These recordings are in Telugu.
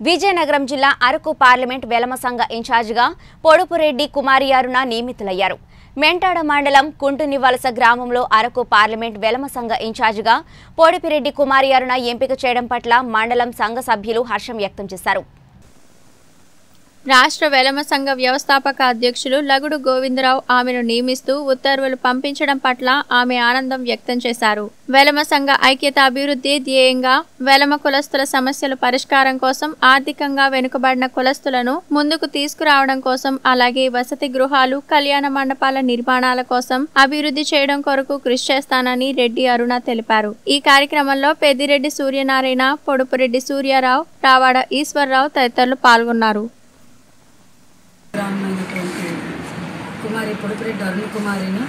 విజయనగరం జిల్లా అరకు పార్లమెంట్ వెలమ సంఘ ఇన్ఛార్జిగా పొడుపురెడ్డి కుమారియారున నియమితులయ్యారు మెంటాడ మండలం కుంటునివలస గ్రామంలో అరకు పార్లమెంట్ వెలమ సంఘ ఇన్ఛార్జిగా పొడిపిరెడ్డి కుమారియారున ఎంపిక చేయడం పట్ల మండలం సంఘ సభ్యులు హర్షం వ్యక్తం చేశారు రాష్ట్ర వెలమ సంఘ వ్యవస్థాపక అధ్యక్షులు లగుడు గోవిందరావు ఆమెను నియమిస్తూ ఉత్తర్వులు పంపించడం పట్ల ఆమె ఆనందం వ్యక్తం చేశారు వెలమ సంఘ ఐక్యత అభివృద్ధి ధ్యేయంగా వెలమ కులస్తుల సమస్యల పరిష్కారం కోసం ఆర్థికంగా వెనుకబడిన కులస్తులను ముందుకు తీసుకురావడం కోసం అలాగే వసతి గృహాలు కళ్యాణ మండపాల నిర్మాణాల కోసం అభివృద్ధి చేయడం కొరకు కృషి చేస్తానని రెడ్డి అరుణ తెలిపారు ఈ కార్యక్రమంలో పెద్దిరెడ్డి సూర్యనారాయణ పొడుపురెడ్డి సూర్యారావు రావాడ ఈశ్వరరావు తదితరులు పాల్గొన్నారు గ్రామమైనటువంటి కుమారి పొడుపురెడ్డి అరుణ్ కుమారిని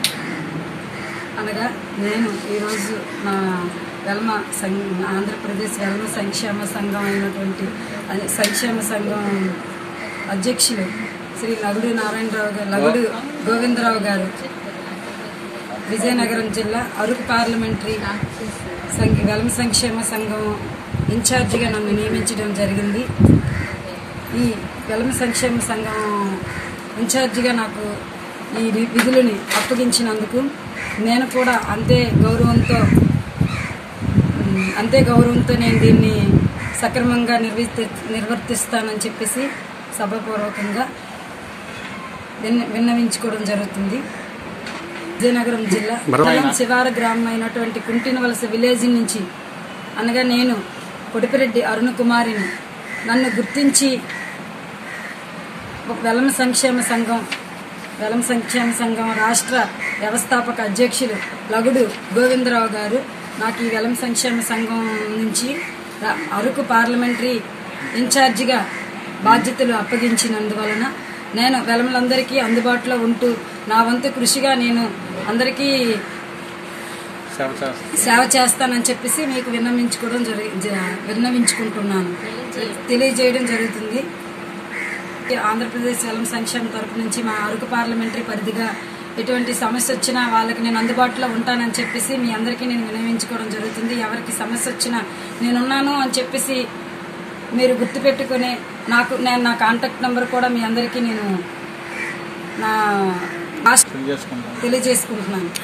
అనగా నేను ఈరోజు నా వెల్మ సం ఆంధ్రప్రదేశ్ వెల్మ సంక్షేమ సంఘం అయినటువంటి అదే సంక్షేమ సంఘం అధ్యక్షులు శ్రీ లగుడు నారాయణరావు గారు లగుడు గోవిందరావు గారు విజయనగరం జిల్లా అరకు పార్లమెంటరీ సంఘ వెల్మ సంక్షేమ సంఘం ఇన్ఛార్జిగా నన్ను నియమించడం జరిగింది ఈ వెలమ సంక్షేమ సంఘం ఇన్ఛార్జిగా నాకు ఈ వి- విధులని అప్పగించినందుకు నేను కూడా అంతే గౌరవంతో ఉమ్, అంతే గౌరవంతో నేను దీన్ని సక్రమంగా నిర్వర్తి నిర్వర్తిస్తానని చెప్పేసి సభాపూర్వకంగా విన్న విన్నవించుకోవడం జరుగుతుంది విజయనగరం జిల్లా మండలం శివార గ్రామం అయినటువంటి కుంటినవలస విలేజ్ నుంచి అనగా నేను కొడిపిరెడ్డి అరుణ కుమారిని నన్ను గుర్తించి వెలమ సంక్షేమ సంఘం వెలమ సంక్షేమ సంఘం రాష్ట్ర వ్యవస్థాపక అధ్యక్షులు లగుడు గోవిందరావు గారు నాకు ఈ వెలమ సంక్షేమ సంఘం నుంచి ర- అరకు పార్లమెంటరీ ఇన్ఛార్జిగా బాధ్యతలు అప్పగించినందువలన నేను వెలమలందరికీ అందుబాటులో ఉంటూ నా వంతు కృషిగా నేను అందరికీ సేవ చేస్తానని చెప్పేసి మీకు విన్నవించుకోవడం జరిగి జ- విన్నవించుకుంటున్నాను తెలియజేయడం జరుగుతుంది ఆంధ్రప్రదేశ్ వెలం సంక్షేమ తరపు నుంచి మా అరకు పార్లమెంటరీ పరిధిగా ఎటువంటి సమస్య వచ్చినా వాళ్ళకి నేను అందుబాటులో ఉంటానని చెప్పేసి మీ అందరికీ నేను వినవించుకోవడం జరుగుతుంది ఎవరికి సమస్య వచ్చినా నేనున్నాను అని చెప్పేసి మీరు గుర్తుపెట్టుకొని నాకు నేను నా కాంటాక్ట్ నెంబర్ కూడా మీ అందరికీ నేను నా తెలియజేసుకుంటున్నాను